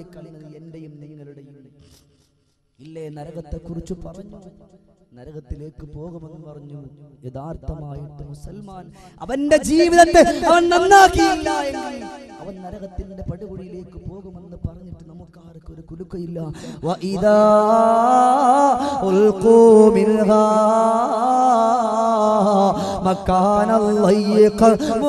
കളിക്കുന്നത് എന്റെയും നിങ്ങളുടെയും ഇല്ലേ നരകത്തെ കുറിച്ച് പറഞ്ഞു നരകത്തിലേക്ക് പോകുമെന്ന് പറഞ്ഞു യഥാർത്ഥമായിട്ട് മുസൽമാൻ അവന്റെ ജീവിതത്തെ അവൻ നന്നാക്കിയില്ല എങ്കിൽ അവൻ നരകത്തിന്റെ പടുകുഴിയിലേക്ക് പോകുമെന്ന് പറഞ്ഞിട്ട് നമുക്ക് ആർക്കും ഒരു കുലുക്കയില്ല വഇദാ ഉൽഖൂ മിൻഹാ مكان الضيق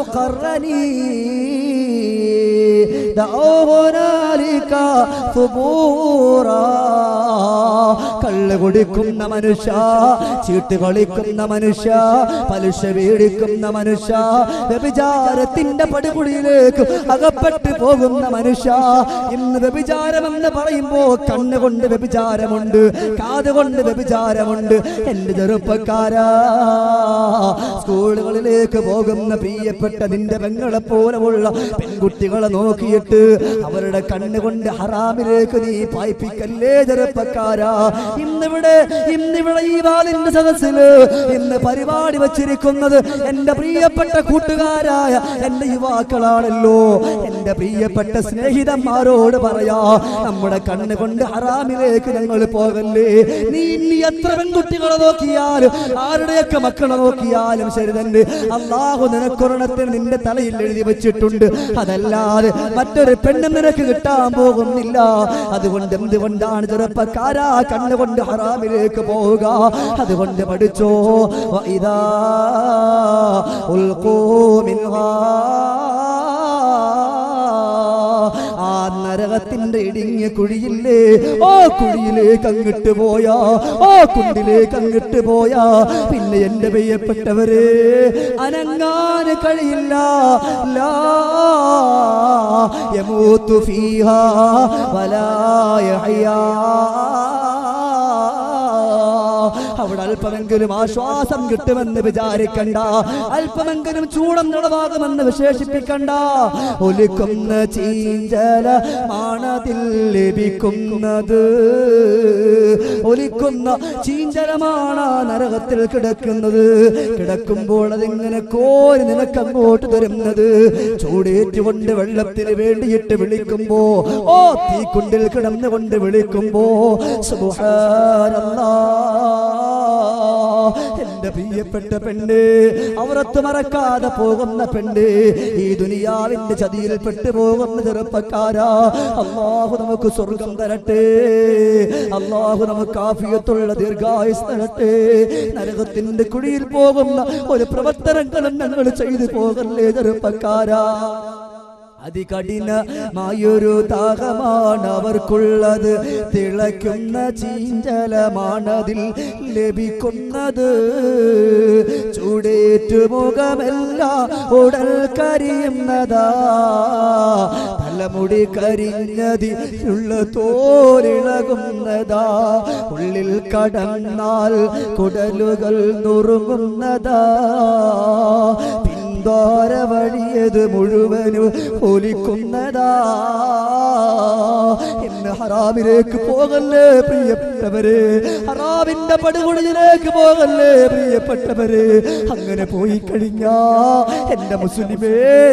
مقرنين دعوا هنالك ثبورا കള്ള് കുടിക്കുന്ന മനുഷ്യ ചീട്ട് കളിക്കുന്ന മനുഷ്യ പലിശ വീടിക്കുന്ന മനുഷ്യ വ്യഭിചാരത്തിന്റെ പടുകുടിയിലേക്ക് അകപ്പെട്ടു പോകുന്ന മനുഷ്യ ഇന്ന് വ്യഭിചാരമെന്ന് പറയുമ്പോ കണ്ണുകൊണ്ട് വ്യഭിചാരമുണ്ട് കാതുകൊണ്ട് വ്യഭിചാരമുണ്ട് എന്റെ ചെറുപ്പക്കാരാ സ്കൂളുകളിലേക്ക് പോകുന്ന പ്രിയപ്പെട്ട നിന്റെ പെങ്ങളെ പോലെയുള്ള പെൺകുട്ടികളെ നോക്കിയിട്ട് അവരുടെ കണ്ണുകൊണ്ട് ഹറാമിലേക്ക് നീ പായിപ്പിക്കല്ലേ ചെറുപ്പക്കാരാ ഇന്നിവിടെ ഇന്നിവിടെ ഈ വാലിന്റെ സദസ്സില് ഇന്ന് പരിപാടി വച്ചിരിക്കുന്നത് എന്റെ പ്രിയപ്പെട്ട കൂട്ടുകാരായ എന്റെ യുവാക്കളാണല്ലോ എന്റെ പ്രിയപ്പെട്ട സ്നേഹിതന്മാരോട് പറയാ നമ്മുടെ കണ്ണുകൊണ്ട് ഹറാമിലേക്ക് ഞങ്ങൾ പോകല്ലേ നീ ഇനി എത്ര പെൺകുട്ടികളെ നോക്കിയാലും ആരുടെയൊക്കെ മക്കളെ നോക്കിയാലും ശരി തന്നെ അള്ളാഹു നിനക്കൊരെണ്ണത്തിന് നിന്റെ തലയിൽ എഴുതി വെച്ചിട്ടുണ്ട് അതല്ലാതെ മറ്റൊരു പെണ്ണും നിനക്ക് കിട്ടാൻ പോകുന്നില്ല അതുകൊണ്ട് എന്തുകൊണ്ടാണ് ചെറുപ്പക്കാരാ കണ്ണുകൊണ്ട് ഹറാമിലേക്ക് പോവുക അതുകൊണ്ട് പഠിച്ചോ ഇതാ ഉൽക്കൂ ആ നരകത്തിന്റെ ഇടുങ്ങിയ കുഴിയില്ലേ ഓ കുഴിയിലേക്ക് അങ്ങിട്ട് പോയാ ഓ കുണ്ടിലേക്ക് അങ്ങിട്ട് പോയാ പിന്നെ എന്റെ പ്രിയപ്പെട്ടവരെ അനങ്ങാന് കഴിയില്ല ലാ യമൂത്തു ഫീഹാ വലാ യഹ്യാ അവിടെ അല്പമെങ്കിലും ആശ്വാസം കിട്ടുമെന്ന് വിചാരിക്കണ്ട അല്പമെങ്കിലും ചൂടം നിളവാകുമെന്ന് വിശേഷിപ്പിക്കണ്ട ഒലിക്കുന്ന ചീഞ്ചല മാണതിൽ ലഭിക്കുന്നത് ഒലിക്കുന്ന ചീഞ്ചലമാണ് ആ നരകത്തിൽ കിടക്കുന്നത് കിടക്കുമ്പോൾ അതിങ്ങനെ കോരി നിനക്കങ്ങോട്ട് തരുന്നത് ചൂടേറ്റുകൊണ്ട് വെള്ളത്തിന് വേണ്ടിയിട്ട് വിളിക്കുമ്പോ ഓ തീക്കുണ്ടിൽ കിടന്നുകൊണ്ട് വിളിക്കുമ്പോ സുബ്ഹാനല്ലാ എന്റെ പ്രിയപ്പെട്ട പെണ്ണ് അവരത്ത് മറക്കാതെ പോകുന്ന പെണ്ണ് ഈ ദുനിയാവിന്റെ ചതിയിൽ പെട്ടു പോകുന്ന ചെറുപ്പക്കാരാ അള്ളാഹു നമുക്ക് സ്വർഗം തരട്ടെ അള്ളാഹു നമുക്ക് ആഫിയത്തുള്ള ദീർഘായുസ് തരട്ടെ നരകത്തിന്റെ കുഴിയിൽ പോകുന്ന ഒരു പ്രവർത്തനങ്ങളും ഞങ്ങൾ ചെയ്തു പോകല്ലേ ചെറുപ്പക്കാരാ അതികഠിനമായൊരു ദാഹമാണ് അവർക്കുള്ളത് തിളയ്ക്കുന്ന ചീഞ്ചലമാണതിൽ ലഭിക്കുന്നത് ചൂടേറ്റു മുഖമല്ല ഉടൽ കരിയുന്നതാ തലമുടി കരിഞ്ഞതിലുള്ള തോലിളകുന്നതാ ഉള്ളിൽ കടന്നാൽ കുടലുകൾ നുറുങ്ങുന്നതാ പിന്താര വഴിയത് മുഴുവനും ഒലിക്കുന്നതാ ഇന്ന് ഹറാമിലേക്ക് പോകല്ലേ പ്രിയപ്പെട്ടവരെ ഹറാമിന്റെ പടുകുടിയിലേക്ക് പോകല്ലേ പ്രിയപ്പെട്ടവരെ അങ്ങനെ പോയി കഴിഞ്ഞാ എന്റെ മുസ്ലിമേ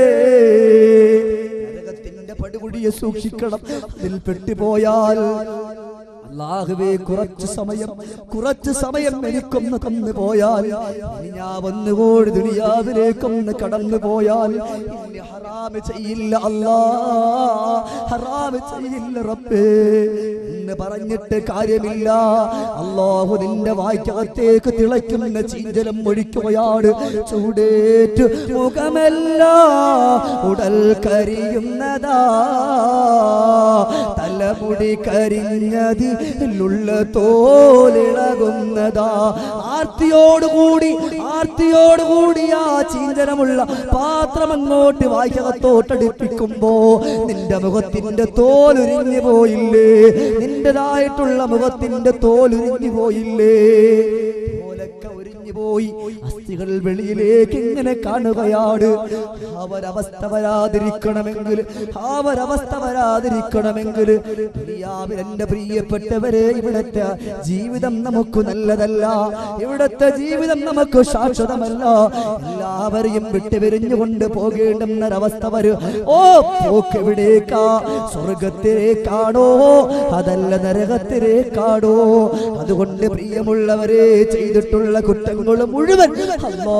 നരകത്തിന്റെ പടുകുടിയെ സൂക്ഷിക്കണം അതിൽ പെട്ടുപോയാൽ അള്ളാഹുവേ കുറച്ച് സമയം കുറച്ച് സമയം എനിക്കൊന്ന് തന്നു പോയാൽ ഇനി ഞാൻ വന്നുകൂടി ദുനിയാവിലേക്കൊന്ന് കടന്നു പോയാൽ ഇനി ഹറാമ് ചെയ്യില്ല അല്ലാ ഹറാമ് ചെയ്യില്ല റബ്ബേ എന്ന് പറഞ്ഞിട്ട് കാര്യമില്ല അള്ളാഹു നിന്റെ വായ്ക്കകത്തേക്ക് തിളയ്ക്കുന്ന ചീഞ്ചലം ഒഴിക്കുകയാണ് ചൂടേറ്റ് മുഖമല്ല ഉടൽ കരിയുന്നതാ തലമുടി കരിഞ്ഞതിലുള്ള തോലിളകുന്നതാ ആർത്തിയോടുകൂടി ആർത്തിയോടുകൂടി ആ ചീഞ്ചനമുള്ള പാത്രം അങ്ങോട്ട് വായ്ക്കകത്തോട്ടടിപ്പിക്കുമ്പോ നിന്റെ മുഖത്തിന്റെ തോലുരിഞ്ഞു പോയില്ലേ നിന്റേതായിട്ടുള്ള മുഖത്തിന്റെ തോലുരിഞ്ഞു പോയില്ലേ തോലൊക്കെ ഉരിഞ്ഞു മരിച്ചുപോയി അസ്ഥികൾ വെളിയിലേക്ക് ഇങ്ങനെ കാണുകയാണ് അവരവസ്ഥ വരാതിരിക്കണമെങ്കിൽ അവരവസ്ഥ വരാതിരിക്കണമെങ്കിൽ ദുനിയാവിൽ എന്റെ പ്രിയപ്പെട്ടവരെ ഇവിടത്തെ ജീവിതം നമുക്ക് നല്ലതല്ല ഇവിടത്തെ ജീവിതം നമുക്ക് ശാശ്വതമല്ല എല്ലാവരെയും വിട്ടുപിരിഞ്ഞുകൊണ്ട് പോകേണ്ടുന്ന ഒരവസ്ഥ വരും ഓ പോക്ക് എവിടേക്കാ സ്വർഗത്തിലേക്കാണോ അതല്ല നരകത്തിലേക്കാണോ അതുകൊണ്ട് പ്രിയമുള്ളവരെ ചെയ്തിട്ടുള്ള കുറ്റങ്ങൾ മുഴുവൻ അല്ലാ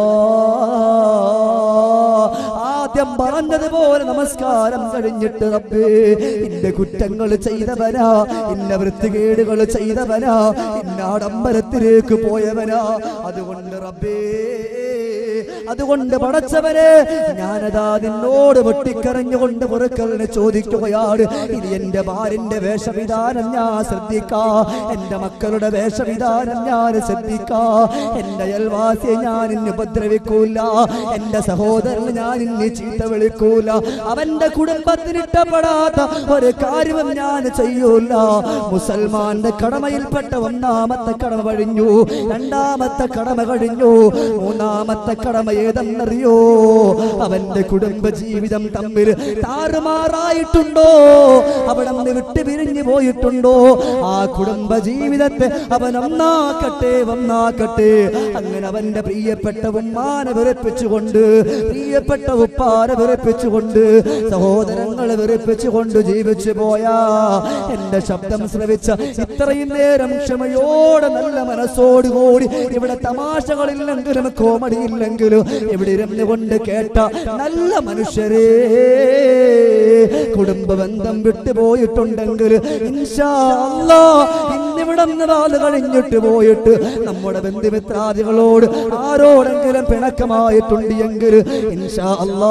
ആദ്യം പറഞ്ഞതുപോലെ നമസ്കാരം കഴിഞ്ഞിട്ട് റബ്ബേ ഇന്റെ കുറ്റങ്ങൾ ചെയ്തവനാ ഇന്ന വൃത്തികേടുകൾ ചെയ്തവനാ ഇന്ന ആഡംബരത്തിലേക്ക് പോയവനാ അതുകൊണ്ട് റബ്ബേ അതുകൊണ്ട് പടച്ചവരെ ഞാനതാ നിന്നോട് വെട്ടിക്കരഞ്ഞുകൊണ്ട് മുറുക്കലിനെ ചോദിക്കുകയാണ് ഇനി എന്റെ ഭാര്യന്റെ വേഷവിധാനം ഞാൻ ശ്രദ്ധിക്കാ എന്റെ മക്കളുടെ വേഷവിധാനം ഞാൻ ശ്രദ്ധിക്കാ എന്റെ അയൽവാസിയെ ഞാൻ ഇന്ന് ഉപദ്രവിക്കൂല എന്റെ സഹോദരൻ ഞാൻ ഇന്ന് ചീത്ത വിളിക്കൂല അവന്റെ കുടുംബത്തിന് ഇഷ്ടപ്പെടാത്ത ഒരു കാര്യവും ഞാൻ ചെയ്യൂല മുസൽമാന്റെ കടമയിൽപ്പെട്ട ഒന്നാമത്തെ കടമ കഴിഞ്ഞു രണ്ടാമത്തെ കടമ കഴിഞ്ഞു മൂന്നാമത്തെ കടമ ഏതെന്നറിയോ അവന്റെ കുടുംബ ജീവിതം തമ്മിൽ താറുമാറായിട്ടുണ്ടോ അവിടെ നിന്ന് വിട്ടുപിരിഞ്ഞു പോയിട്ടുണ്ടോ ആ കുടുംബ ജീവിതത്തെ അവൻ ഒന്നാക്കട്ടെ ഒന്നാക്കട്ടെ അങ്ങനെ അവന്റെ പ്രിയപ്പെട്ട ഉമ്മാനെ വിറപ്പിച്ചുകൊണ്ട് പ്രിയപ്പെട്ട ഉപ്പാനെ വിറപ്പിച്ചുകൊണ്ട് സഹോദരങ്ങളെ വിറപ്പിച്ചുകൊണ്ട് ജീവിച്ചു പോയാ എന്റെ ശബ്ദം ശ്രവിച്ച ഇത്രയും നേരം ക്ഷമയോടെ നല്ല മനസ്സോടുകൂടി ഇവിടെ തമാശകളില്ലെങ്കിലും കോമഡി ഇല്ലെങ്കിലും ഇവിടെ ഇരുന്ന് കൊണ്ട് കേട്ട നല്ല മനുഷ്യരെ കുടുംബ ബന്ധം വിട്ടുപോയിട്ടുണ്ടെങ്കിൽ ഇൻഷാ അല്ലാ ഇന്നിവിടെ നിന്ന് വാല് കഴിഞ്ഞിട്ട് പോയിട്ട് നമ്മുടെ ബന്ധുമിത്രാദികളോട് ആരോടെങ്കിലും പിണക്കമായിട്ടുണ്ട് എങ്കിൽ ഇൻഷാ അല്ലാ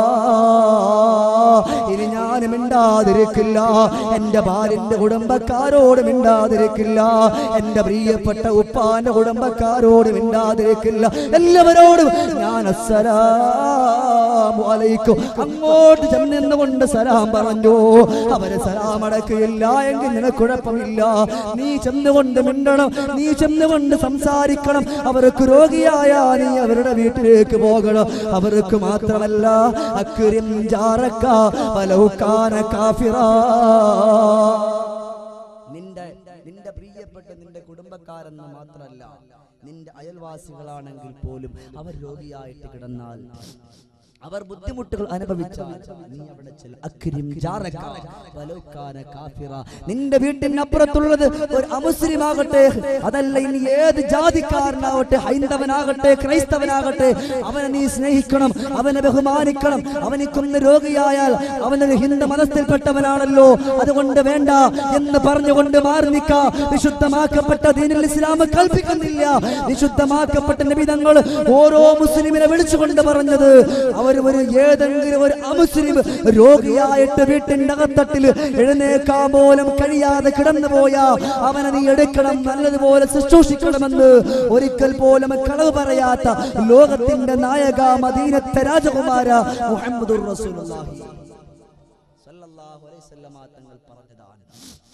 ഇനി ഞാൻ മിണ്ടാതിരിക്കില്ല എന്റെ ഭാര്യന്റെ കുടുംബക്കാരോട് മിണ്ടാതിരിക്കില്ല എന്റെ പ്രിയപ്പെട്ട ഉപ്പാന്റെ കുടുംബക്കാരോട് മിണ്ടാതിരിക്കില്ല എല്ലാവരോടും ഞാൻ അസ്സലാമു അലൈക്കും അങ്ങോട്ട് ചെന്നുകൊണ്ട് സലാം പറഞ്ഞു അവര് സലാം അടക്കുകയില്ല എങ്കിൽ നിനക്ക് കുഴപ്പമില്ല നീ ചെന്നുകൊണ്ട് മിണ്ടണം നീ ചെന്നുകൊണ്ട് സംസാരിക്കണം അവർക്ക് രോഗിയായ നീ അവരുടെ വീട്ടിലേക്ക് പോകണം അവർക്ക് മാത്രമല്ല അക്രിം ജാറക്ക വലൗക്കാന കാഫിറാ നിന്റെ നിന്റെ പ്രിയപ്പെട്ട നിന്റെ കുടുംബക്കാരെന്ന് മാത്രമല്ല നിന്റെ അയൽവാസികളാണെങ്കിൽ പോലും അവർ രോഗിയായിട്ട് കിടന്നാൽ അവർ ബുദ്ധിമുട്ടുകൾ അനുഭവിച്ചാൽ നീ അവിടെ ചെല്ല്. അക്രിം ജാറക വലൗ കാന കാഫിറ. നിന്റെ വീട്ടിനപ്പുറത്തുള്ളത് ഒരു അമുസ്ലിമാകട്ടെ അതല്ല ഇനി ഏത് ജാതിക്കാരനാവട്ടെ ഹൈന്ദവനാകട്ടെ ക്രൈസ്തവനാകട്ടെ അവനെ നീ സ്നേഹിക്കണം അവനെ ബഹുമാനിക്കണം അവനിക്കൊന്ന് രോഗിയായാൽ അവനൊരു ഹിന്ദു മതത്തിൽപ്പെട്ടവനാണല്ലോ അതുകൊണ്ട് വേണ്ട എന്ന് പറഞ്ഞുകൊണ്ട് മാറി നിൽക്ക വിശുദ്ധമാക്കപ്പെട്ട ദീനുൽ ഇസ്ലാം കൽപ്പിക്കുന്നില്ല വിശുദ്ധമാക്കപ്പെട്ട നിബിധങ്ങൾ ഓരോ മുസ്ലിമിനെ വിളിച്ചുകൊണ്ട് പറഞ്ഞത് അവർ ഒരു ഏതെങ്കിലും ഒരു അമുസ്ലിം രോഗിയായിട്ട് വീട്ടിന്റെ അകത്തട്ടിൽ എഴുന്നേക്കാൻ പോലും കഴിയാതെ കിടന്നു പോയാ അവനെ നീ എടുക്കണം നല്ലതുപോലെ ശുശ്രൂഷിക്കണമെന്ന് ഒരിക്കൽ പോലും കളവ് പറയാത്ത ലോകത്തിന്റെ നായക മദീനത്തെ രാജകുമാര മുഹമ്മദുർ റസൂലുള്ളാഹി സല്ലല്ലാഹു അലൈഹി വസല്ലമ തങ്ങൾ പറഞ്ഞതാണ്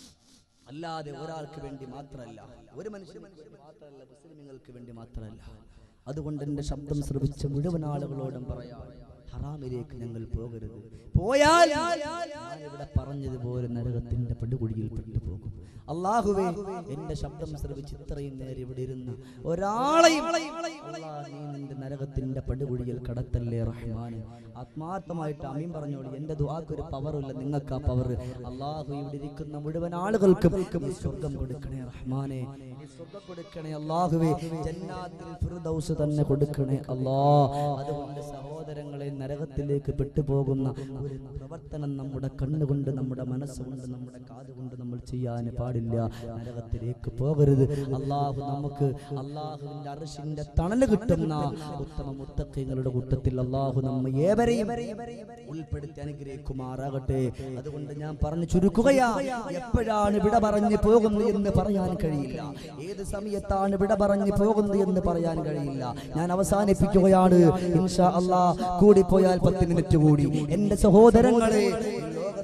അല്ലാതെ ഒരാൾക്ക് വേണ്ടി മാത്രമല്ല ഒരു മനുഷ്യന് വേണ്ടി മാത്രമല്ല മുസ്ലിമുകൾക്ക് വേണ്ടി മാത്രമല്ല അതുകൊണ്ട് എന്റെ ശബ്ദം ശ്രവിച്ച മുഴുവൻ ആളുകളോടും പറയാം ഹറാമിലേക്ക് ഞങ്ങൾ പോകരുത് പോയാൽ ഞാൻ ഇവിടെ പറഞ്ഞതുപോലെ നരകത്തിന്റെ പടുകുഴിയിൽ പെട്ടുപോകും അള്ളാഹുവേ എന്റെ ശബ്ദം ശ്രവിച്ച് ഇത്രയും നേരം ഇവിടെ ഇരുന്ന് ഒരാളെയും അല്ലാ, നീ നിന്റെ നരകത്തിന്റെ പടുകുഴിയിൽ കടത്തല്ലേ റഹ്മാന് ആത്മാർത്ഥമായിട്ട് അമീൻ പറഞ്ഞോളൂ എന്റെ ദുആക്ക് ഒരു പവറില്ല നിങ്ങൾക്ക് ആ പവർ അള്ളാഹു ഇവിടെ ഇരിക്കുന്ന മുഴുവൻ ആളുകൾക്കും നീ സ്വർഗം കൊടുക്കണേ റഹ്മാനെ നീ സ്വർഗം കൊടുക്കണേ അള്ളാഹുവേ ജന്നാത്തിൽ ഫിർദൗസ് തന്നെ കൊടുക്കണേ അല്ലാ അതുകൊണ്ട് സഹോദരങ്ങളെ നരകത്തിലേക്ക് പെട്ടുപോകുന്ന ഒരു പ്രവർത്തനം നമ്മുടെ കണ്ണുകൊണ്ട് നമ്മുടെ മനസ്സുകൊണ്ട് നമ്മുടെ കാതുകൊണ്ട് നമ്മൾ ചെയ്യാൻ പാടില്ല നരകത്തിലേക്ക് പോകരുത് അള്ളാഹു നമുക്ക് അള്ളാഹുവിന്റെ അറിഷിന്റെ തണല് കിട്ടുന്ന ഉത്തമ മുത്തക്കങ്ങളുടെ കൂട്ടത്തിൽ അള്ളാഹു നമ്മെ ഏവരെയും ഉൾപ്പെടുത്തി അനുഗ്രഹിക്കുമാറാകട്ടെ അതുകൊണ്ട് ഞാൻ പറഞ്ഞു ചുരുക്കുകയാ എപ്പോഴാണ് വിട പറഞ്ഞു പോകുന്നത് എന്ന് പറയാൻ കഴിയില്ല ഏത് സമയത്താണ് വിട പറഞ്ഞു പോകുന്നത് എന്ന് പറയാൻ കഴിയില്ല ഞാൻ അവസാനിപ്പിക്കുകയാണ് ഇൻഷാ അള്ളാ കൂടിപ്പോയാൽ പത്ത് മിനിറ്റ് കൂടി എന്റെ സഹോദരങ്ങളെ ലോകത്തിന്റെ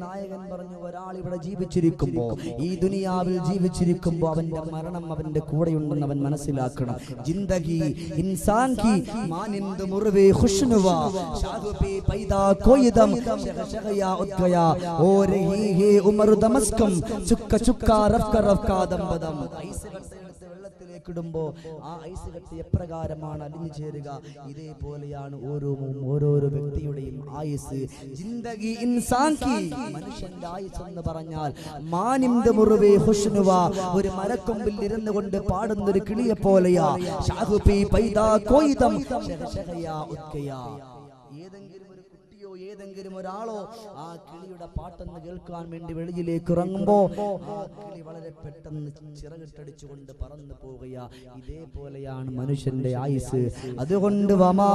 നായകൻ പറഞ്ഞു ഒരാൾ ഇവിടെ ജീവിച്ചിരിക്കുമ്പോ ഈ ദുനിയാവിൽ ജീവിച്ചിരിക്കുമ്പോ അവന്റെ മരണം അവന്റെ കൂടെയുണ്ടെന്ന് അവൻ മനസ്സിലാക്കണം ജിന്ദഗി ഇൻസാൻ की मानिंद मुरवे खुशनुवा शादु पे पैदा कोई दम शग शग या उठ गया ओ रही है उमर दमस्कम चुक्का चुक्का रफ्का रफ्का दम बदम ഐസ് കട്ടയെടുത്ത് വെള്ളത്തിലേക്ക് ഇടുമ്പോ ആ ഐസ് കട്ടി എപ്രകാരമാണ് അലിഞ്ഞു ചേരുക ഇതേപോലെയാണ് ഓരോ ഓരോരോ വ്യക്തിയുടെയും ആയുസ് ജിന്ദഗി ഇൻസാൻ की മനുഷ്യന്റെ ആയുസ് എന്ന് പറഞ്ഞാൽ മാനിന്ത മുറിവേ ഹുഷ്നുവ ഒരു മരക്കൊമ്പിൽ ഇരുന്നു കൊണ്ട് പാടുന്ന ഒരു കിളിയെ പോലെയാ ഷാഹുപി പൈദാ കോയിദം ശഗ ശഗയാ ഉത്കയാ ഏതെങ്കിലും ഒരു കുട്ടിയോ ഏതെങ്കിലും ഒരാളോ ആ കിളിയുടെ പാട്ടൊന്ന് കേൾക്കാൻ വേണ്ടി വെളിയിലേക്ക് ഇറങ്ങുമ്പോ ആ കിളി വളരെ പെട്ടെന്ന് ചിറകിട്ടടിച്ചുകൊണ്ട് പറന്നു പോവുകയാ ഇതേപോലെയാണ് മനുഷ്യന്റെ ആയുസ് അതുകൊണ്ട് വമാ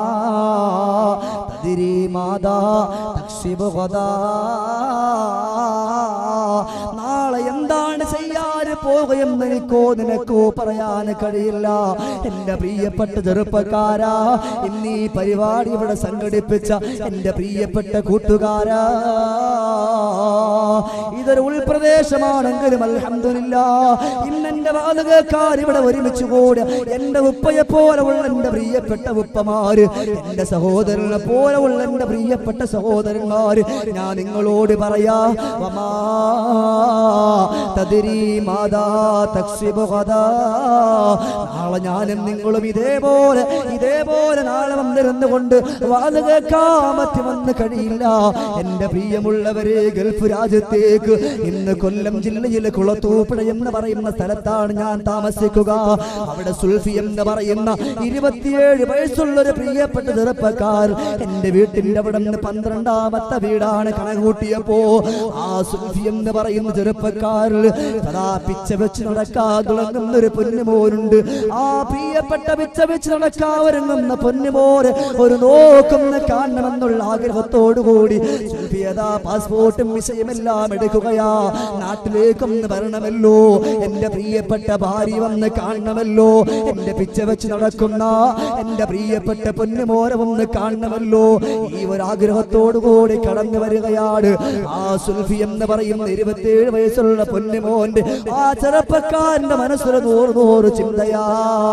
തദിരി മാതാ തക്ഷിബു ഗദാ. നാളെ എന്താണ് ചെയ്യാൻ പോകുകയെന്ന് എനിക്കോ നിനക്കോ പറയാൻ കഴിയില്ല എന്റെ പ്രിയപ്പെട്ട ചെറുപ്പക്കാരാ ഇന്ന് ഈ പരിപാടി ഇവിടെ സംഘടിപ്പിച്ച എന്റെ പ്രിയപ്പെട്ട കൂട്ടുകാരാ ഇതൊരു ഉൾപ്രദേശമാണെങ്കിലും അൽഹംദുലില്ല ഇന്ന് എന്റെ വാതുകക്കാർ ഇവിടെ ഒരുമിച്ച് കൂടി എന്റെ ഉപ്പയെ പോലെ ഉള്ള എന്റെ പ്രിയപ്പെട്ട ഉപ്പമാര് എന്റെ സഹോദരനെ പോലെ ഉള്ള എന്റെ പ്രിയപ്പെട്ട സഹോദരന്മാര് ഞാൻ നിങ്ങളോട് പറയാ വമാ തദിരി മാതാ തക്സിബു ഗദാ. നാളെ ഞാനും നിങ്ങളും ഇതേപോലെ ഇതേപോലെ നാളെ വന്നിരുന്നു കൊണ്ട് വാത് കേൾക്കാൻ പറ്റുമെന്ന് കഴിയില്ല എന്റെ പ്രിയമുള്ളവരെ ഗൾഫ് രാജ്യത്തേക്ക് ഇന്ന് കൊല്ലം ജില്ലയിലെ കുളത്തൂപ്പുഴ എന്ന് പറയുന്ന സ്ഥലത്താണ് ഞാൻ താമസിക്കുക അവിടെ സുൽഫി എന്ന് പറയുന്ന ഇരുപത്തിയേഴ് വയസ്സുള്ള ഒരു പ്രിയപ്പെട്ട ചെറുപ്പക്കാർ എന്റെ വീട്ടിന്റെ അവിടെ നിന്ന് പന്ത്രണ്ടാമത്തെ വീടാണ് കണകൂട്ടിയപ്പോ ആ സുൽഫി എന്ന് പറയുന്ന ചെറുപ്പക്കാരിൽ സദാ പിച്ച വെച്ച് നടക്കാൻ തുടങ്ങുന്ന ഒരു പൊന്നുമോനുണ്ട് ആ പ്രിയപ്പെട്ട പിച്ച വെച്ച് നടക്കാൻ ഒരുങ്ങുന്ന പൊന്നുമോന് ഒരു നോക്കുന്ന കാണണമെന്നുള്ള ആഗ്രഹത്തോടു കൂടി സുൽഫിയതാ പാസ്പോർട്ടും വിഷയമെല്ലാം എടുക്കുകയാ നാട്ടിലേക്കൊന്ന് വരണമല്ലോ എന്റെ പ്രിയപ്പെട്ട ഭാര്യ വന്ന് കാണണമല്ലോ എന്റെ പിച്ച വെച്ച് നടക്കുന്ന എന്റെ പ്രിയപ്പെട്ട പൊന്നുമോനെ ഒന്ന് കാണണമല്ലോ ഈ ഒരു ആഗ്രഹത്തോടു കൂടി കടന്നു വരികയാണ് ആ സുൽഫി എന്ന് പറയുന്ന ഇരുപത്തിയേഴ് വയസ്സുള്ള പൊന്നുമോന്റെ ആ ചെറുപ്പക്കാരന്റെ മനസ്സിൽ നൂറ് നൂറ് ചിന്തയാ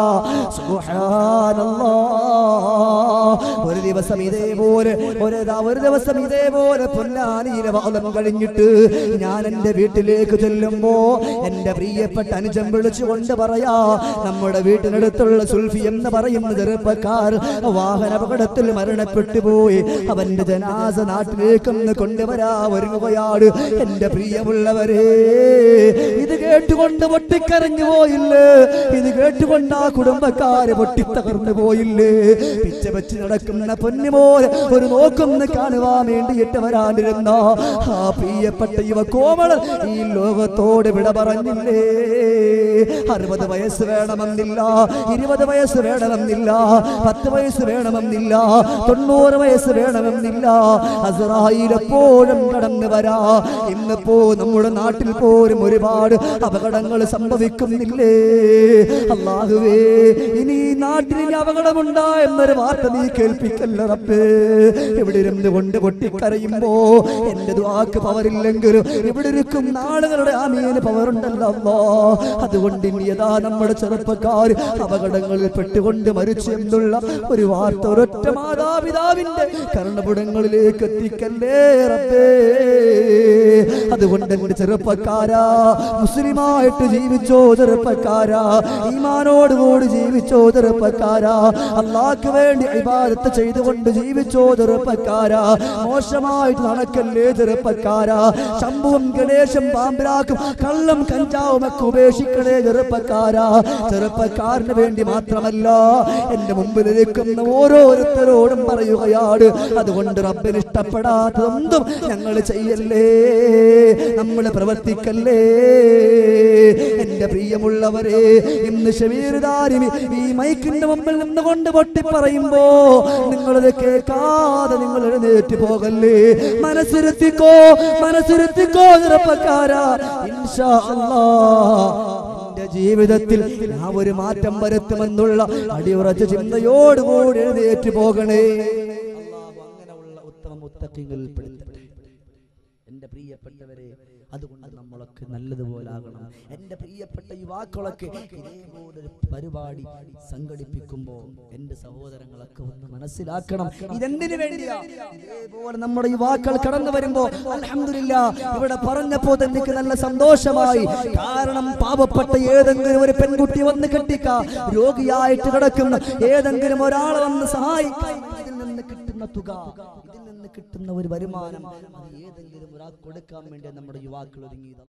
സുബ്ഹാനല്ലാഹ്. ഒരു ദിവസം ഇതേപോലെ ഒരു ദാ ഒരു ദിവസം ഇതേപോലെ പൊന്നാനിയിലെ വാദം കഴിഞ്ഞിട്ട് ഞാൻ എന്റെ വീട്ടിലേക്ക് ചെല്ലുമ്പോ എന്റെ പ്രിയപ്പെട്ട അനുജം വിളിച്ചുകൊണ്ട് പറയാ നമ്മുടെ വീട്ടിനടുത്തുള്ള സുൽഫി എന്ന് പറയുന്ന ചെറുപ്പക്കാർ വാഹന അപകടത്തിൽ മരണപ്പെട്ടു പോയി അവന്റെ ജനാസ നാട്ടിലേക്കൊന്ന് കൊണ്ടുവരാ ഒരുങ്ങുകയാണ് എന്റെ പ്രിയമുള്ളവരെ ഇത് കേട്ടുകൊണ്ട് പൊട്ടിക്കരഞ്ഞു പോയില്ലേ ഇത് കേട്ടുകൊണ്ട് ആ കുടുംബക്കാര് പൊട്ടിത്തകർന്നു പോയില്ലേ പിച്ച വെച്ച് നടക്കുന്ന പൊന്നുപോലെ ഒരു നോക്കൊന്ന് കാണുവാൻ വേണ്ടിയിട്ട് വരാനിരുന്ന ആ പ്രിയപ്പെട്ട യുവ കോമളൻ ഈ ലോകത്തോട് വിട പറഞ്ഞില്ലേ അറുപത് വയസ്സ് വേണമെന്നില്ല ഇരുപത് വയസ്സ് വേണമെന്നില്ല പത്ത് വയസ്സ് വേണമെന്നില്ല തൊണ്ണൂറ് വയസ്സ് വേണമെന്നില്ല അസറായിൽ എപ്പോഴും കടന്നു വരാ ഇന്നിപ്പോ നമ്മുടെ നാട്ടിൽ പോലും ഒരുപാട് അപകടങ്ങൾ സംഭവിക്കുന്നില്ലേ അള്ളാഹുവേ ഇനി ഈ നാട്ടിൽ ഇനി അപകടമുണ്ടാ എന്നൊരു വാർത്ത നീ കേൾപ്പിക്കല്ല റബ്ബേ ഇവിടെ ഇരുന്ന് കൊണ്ട് പൊട്ടിക്കരയുമ്പോ എന്റെ ദ്വാക്ക് പവറില്ലെങ്കിലും ഇവിടെ ഇരിക്കും ആളുകളുടെ ആമീന് പവറുണ്ടല്ലോ അല്ലാ. അതുകൊണ്ട് ഇനി യഥാ നമ്മുടെ ചെറുപ്പക്കാർ അപകടങ്ങളിൽ പെട്ടുകൊണ്ട് മരിച്ചു എന്നുള്ള ഒരു വാർത്ത ഒരൊറ്റ മാതാപിതാവിന്റെ കർണപുടങ്ങളിലേക്ക് എത്തിക്കല്ലേ റബ്ബേ അതുകൊണ്ട് എന്റെ ചെറുപ്പക്കാരാ മുസ്ലിമായിട്ട് ജീവിച്ചോ ചെറുപ്പക്കാരാ ഈമാനോടുകൂടി ജീവിച്ചോ ചെറുപ്പക്കാരാ അള്ളാഹ്ക്ക് വേണ്ടി ഇബാദത്ത് ചെയ്തുകൊണ്ട് ജീവിച്ചോ ചെറുപ്പക്കാരാ മോശമായിട്ട് നടക്കല്ലേ ചെറുപ്പക്കാരാ ശംഭുവും ഗണേശം പാമ്പിലാക്കും കള്ളം കഞ്ചാവും ഒക്കെ ഉപേക്ഷിക്കണേ ചെറുപ്പക്കാരാ ചെറുപ്പക്കാരന് വേണ്ടി മാത്രമല്ല എന്റെ മുമ്പിൽ നിൽക്കുന്ന ഓരോരുത്തരോടും പറയുകയാണ് അതുകൊണ്ട് റബ്ബിന് ഇഷ്ടപ്പെടാത്തതൊന്നും ഞങ്ങൾ ചെയ്യല്ലേ നമ്മൾ പ്രവർത്തിക്കല്ലേ എന്റെ പ്രിയമുള്ളവരെ ഇന്ന് ഷമീർദാരിമി ഈ മൈക്കിന്റെ മുമ്പിൽ നിന്നുകൊണ്ട് പൊട്ടി പറയുമ്പോ നിങ്ങളത് കേൾക്കാതെ നിങ്ങൾ എഴുന്നേറ്റ് പോകല്ലേ മനസ്സിരുത്തിക്കോ മനസ്സിരുത്തിക്കോ ചെറുപ്പക്കാരാ ഇൻഷാ അല്ലാ എന്റെ ജീവിതത്തിൽ ആ ഒരു മാറ്റം വരുത്തുമെന്നുള്ള അടിയുറച്ച ചിന്തയോടുകൂടി എഴുന്നേറ്റ് പോകണേ അല്ലാഹു അങ്ങനെയുള്ള ഉത്തമ മുത്തക്കിങ്ങളിൽ പെടുത്തട്ടെ എന്റെ പ്രിയ പ്രിയപ്പെട്ടവരെ അതുകൊണ്ട് നമ്മളൊക്കെ നല്ലതുപോലെ ആകണം എന്റെ പ്രിയപ്പെട്ട യുവാക്കളൊക്കെ ഇതേപോലൊരു പരിപാടി സംഘടിപ്പിക്കുമ്പോൾ എന്റെ സഹോദരങ്ങളൊക്കെ ഒന്ന് മനസ്സിലാക്കണം ഇതെന്തിനു വേണ്ടിയാ ഇതേപോലെ നമ്മുടെ യുവാക്കൾ കടന്നു വരുമ്പോ അൽഹംദുലില്ലാ ഇവിടെ പറഞ്ഞപ്പോ തന്നെ എനിക്ക് നല്ല സന്തോഷമായി കാരണം പാവപ്പെട്ട ഏതെങ്കിലും ഒരു പെൺകുട്ടി വന്ന് കെട്ടിക്ക രോഗിയായിട്ട് കിടക്കുന്ന ഏതെങ്കിലും ഒരാൾ വന്ന് സഹായിക്കാൻ ഇതിൽ നിന്ന് കിട്ടുന്ന തുക ഇതിൽ നിന്ന് കിട്ടുന്ന ഒരു വരുമാനം അത് ഏതെങ്കിലും ഒരാൾ കൊടുക്കാൻ വേണ്ടി നമ്മുടെ യുവാക്കൾ ഒരുങ്ങിയത്